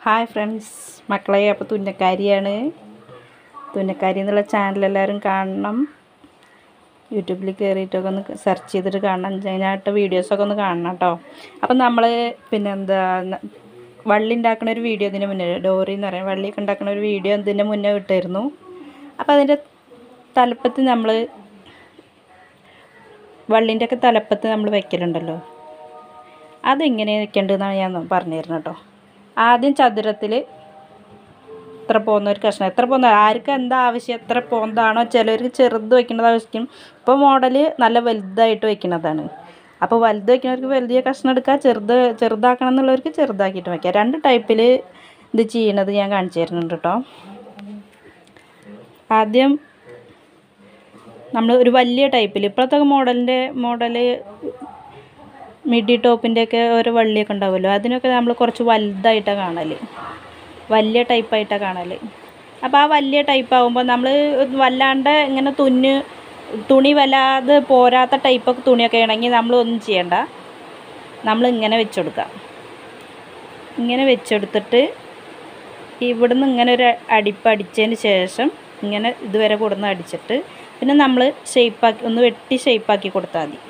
hi friends മക്കളെ അപ്പോൾ തുന്നക്കാരിയാണ് തുന്നക്കാരി എന്നുള്ള ചാനൽ എല്ലാവരും കാണണം യൂട്യൂബിൽ കയറിയിട്ടൊക്കെ ഒന്ന് സെർച്ച് ചെയ്തിട്ട് കാണണം അതിനായിട്ട് വീഡിയോസൊക്കെ ഒന്ന് കാണണം കേട്ടോ അപ്പം നമ്മൾ പിന്നെ എന്താ ന- വള്ളി ഉണ്ടാക്കുന്ന ഒരു വീഡിയോ ഇതിന് മുന്നേ ഡോറി എന്ന് പറയും വള്ളിയൊക്കെ ഉണ്ടാക്കുന്ന ഒരു വീഡിയോ ഇതിന് മുന്നേ ഇട്ടായിരുന്നു അപ്പോൾ അതിൻ്റെ തലപ്പത്ത് നമ്മൾ വള്ളിൻ്റെ ഒക്കെ തലപ്പത്ത് നമ്മൾ വെക്കലുണ്ടല്ലോ അതെങ്ങനെ വെക്കേണ്ടതെന്നാണ് ഞാൻ പറഞ്ഞു തരുന്നത് കേട്ടോ ആദ്യം ചതുരത്തിൽ എത്ര പോകുന്ന ഒരു കഷ്ണം എത്ര പോകുന്ന ആർക്ക് എന്താ ആവശ്യം എത്ര പോകുന്നതാണോ ചിലർക്ക് ചെറുത് വെക്കുന്നത് ആവശ്യം ഇപ്പോൾ മോഡൽ നല്ല വലുതായിട്ട് വെക്കുന്നതാണ് അപ്പോൾ വലുത് വെക്കുന്നവർക്ക് വലിയ കഷ്ണം എടുക്കുക ചെറുത് ചെറുതാക്കണം എന്നുള്ളവർക്ക് ചെറുതാക്കിയിട്ട് വയ്ക്കുക രണ്ട് ടൈപ്പിൽ ഇത് ചെയ്യണത് ഞാൻ കാണിച്ചു തരുന്നുണ്ട് കേട്ടോ ആദ്യം നമ്മൾ ഒരു വലിയ ടൈപ്പിൽ ഇപ്പോഴത്തെ മോഡലിൻ്റെ മോഡൽ മിഡി ടോപ്പിൻ്റെയൊക്കെ ഓരോ വള്ളിയൊക്കെ ഉണ്ടാവുമല്ലോ അതിനൊക്കെ നമ്മൾ കുറച്ച് വലുതായിട്ടാണ് കാണൽ വലിയ ടൈപ്പായിട്ടാണ് കാണൽ അപ്പോൾ ആ വലിയ ടൈപ്പ് ആകുമ്പോൾ നമ്മൾ വല്ലാണ്ട് ഇങ്ങനെ തുന്ന് തുണി വല്ലാതെ പോരാത്ത ടൈപ്പൊക്കെ തുണിയൊക്കെ ആണെങ്കിൽ നമ്മൾ ഒന്നും ചെയ്യണ്ട നമ്മൾ ഇങ്ങനെ വെച്ചെടുക്കാം ഇങ്ങനെ വെച്ചെടുത്തിട്ട് ഇവിടുന്ന് ഇങ്ങനെ ഒരു അടിപ്പ് അടിച്ചതിന് ശേഷം ഇങ്ങനെ ഇതുവരെ കൊടുന്ന് അടിച്ചിട്ട് പിന്നെ നമ്മൾ ഷേപ്പാക്കി ഒന്ന് വെട്ടി ഷേപ്പാക്കി കൊടുത്താൽ മതി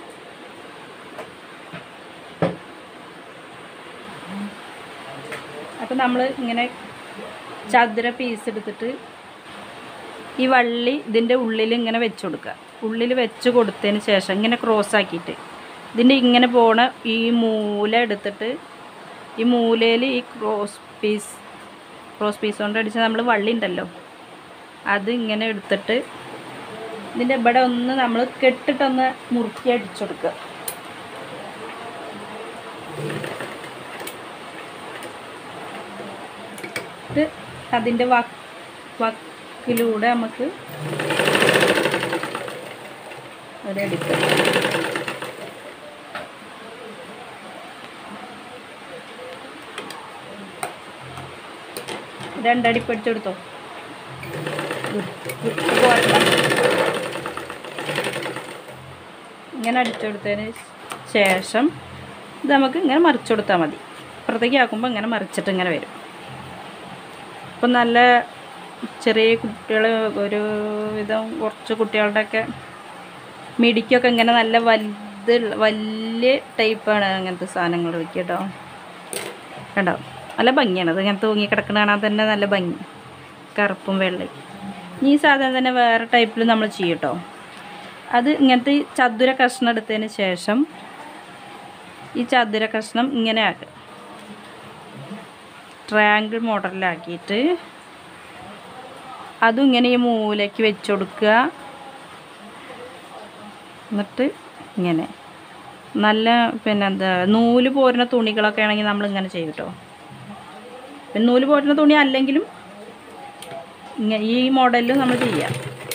അപ്പോൾ നമ്മൾ ഇങ്ങനെ ചതുര പീസ് എടുത്തിട്ട് ഈ വള്ളി ഇതിൻ്റെ ഉള്ളിൽ ഇങ്ങനെ വെച്ച് കൊടുക്കുക ഉള്ളിൽ വെച്ച് കൊടുത്തതിന് ശേഷം ഇങ്ങനെ ക്രോസ് ആക്കിയിട്ട് ഇതിൻ്റെ ഇങ്ങനെ പോണ ഈ മൂല എടുത്തിട്ട് ഈ മൂലയിൽ ഈ ക്രോസ് പീസ് ക്രോസ് പീസ് കൊണ്ട് അടിച്ച് നമ്മൾ വള്ളി ഉണ്ടല്ലോ അത് ഇങ്ങനെ എടുത്തിട്ട് ഇതിൻ്റെ ഇവിടെ ഒന്ന് നമ്മൾ കെട്ടിട്ടൊന്ന് മുറുക്കി അടിച്ചു കൊടുക്കുക ഇത് അതിൻ്റെ വക്ക് വക്കിലൂടെ നമുക്ക് ഒരടിപ്പ് രണ്ടടിപ്പ് അടിച്ചെടുത്തോ ഇങ്ങനെ അടിച്ചെടുത്തതിന് ശേഷം ഇത് നമുക്ക് ഇങ്ങനെ മറിച്ചു കൊടുത്താൽ മതി അപ്പുറത്തേക്ക് ആക്കുമ്പോൾ ഇങ്ങനെ മറിച്ചിട്ട് ഇങ്ങനെ വരും ഇപ്പം നല്ല ചെറിയ കുട്ടികൾ ഒരു വിധം കുറച്ച് കുട്ടികളുടെയൊക്കെ മിടിക്കൊക്കെ ഇങ്ങനെ നല്ല വലുത് വലിയ ടൈപ്പാണ് അങ്ങനത്തെ സാധനങ്ങൾ വയ്ക്കുക കേട്ടോ കണ്ടോ നല്ല ഭംഗിയാണ് അത് ഇങ്ങനെ തൂങ്ങി കിടക്കുന്ന കാണാൻ തന്നെ നല്ല ഭംഗി കറുപ്പും വെള്ളയും ഈ സാധനം തന്നെ വേറെ ടൈപ്പിൽ നമ്മൾ ചെയ്യും കേട്ടോ അത് ഇങ്ങനത്തെ ഈ ചതുര കഷ്ണം എടുത്തതിന് ശേഷം ഈ ചതുര കഷ്ണം ഇങ്ങനെ ആക്കുക ട്രയാങ്കിൾ മോഡലിലാക്കിയിട്ട് അതും ഇങ്ങനെ ഈ മൂലയ്ക്ക് വെച്ച് കൊടുക്കുക എന്നിട്ട് ഇങ്ങനെ നല്ല പിന്നെ എന്താ നൂല് പോരുന്ന തുണികളൊക്കെ ആണെങ്കിൽ നമ്മൾ ഇങ്ങനെ ചെയ്യും കേട്ടോ പിന്നെ നൂല് പോരുന്ന തുണി അല്ലെങ്കിലും ഇങ്ങനെ ഈ മോഡലിൽ നമ്മൾ ചെയ്യാം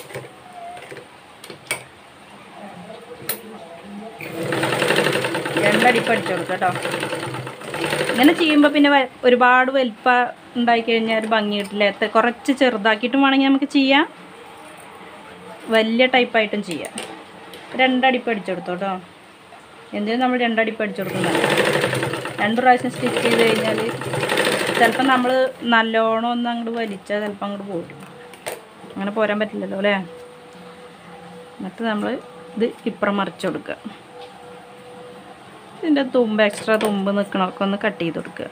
രണ്ടടിപ്പ് അടിച്ചു കൊടുക്കുക കേട്ടോ ഇങ്ങനെ ചെയ്യുമ്പോൾ പിന്നെ വ- ഒരുപാട് വലിപ്പം ഉണ്ടായി കഴിഞ്ഞാൽ ഒരു ഭംഗി കിട്ടില്ല എത്ര കുറച്ച് ചെറുതാക്കിയിട്ടും വേണമെങ്കിൽ നമുക്ക് ചെയ്യാം വലിയ ടൈപ്പായിട്ടും ചെയ്യാം രണ്ടടിപ്പ് അടിച്ചെടുത്തു കേട്ടോ എന്തിനും നമ്മൾ രണ്ടടിപ്പ് അടിച്ചു കൊടുക്കുന്നത് രണ്ട് പ്രാവശ്യം സ്റ്റിച്ച് ചെയ്ത് കഴിഞ്ഞാൽ ചിലപ്പോൾ നമ്മൾ നല്ലോണം ഒന്ന് അങ്ങോട്ട് വലിച്ചാൽ ചിലപ്പോൾ അങ്ങോട്ട് പോരും അങ്ങനെ പോരാൻ പറ്റില്ലല്ലോ അല്ലേ എന്നിട്ട് നമ്മൾ ഇത് ഇപ്പുറം മറിച്ച് കൊടുക്കുക ഇതിൻ്റെ തുമ്പ് എക്സ്ട്രാ തുമ്പ് നിൽക്കണമൊക്കെ ഒന്ന് കട്ട് ചെയ്ത് കൊടുക്കുക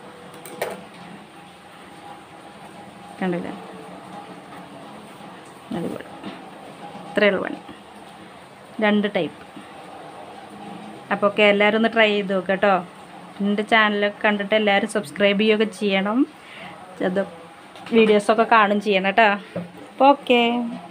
കണ്ടില്ലേ അടിപൊളി ഇത്രയേ ഉള്ളൂ പണി രണ്ട് ടൈപ്പ് അപ്പോൾ ഒക്കെ എല്ലാവരും ഒന്ന് ട്രൈ ചെയ്ത് നോക്കുക കേട്ടോ എൻ്റെ ചാനലൊക്കെ കണ്ടിട്ട് എല്ലാവരും സബ്സ്ക്രൈബ് ചെയ്യുകയൊക്കെ ചെയ്യണം അത് വീഡിയോസൊക്കെ കാണും ചെയ്യണം കേട്ടോ അപ്പോൾ ഓക്കേ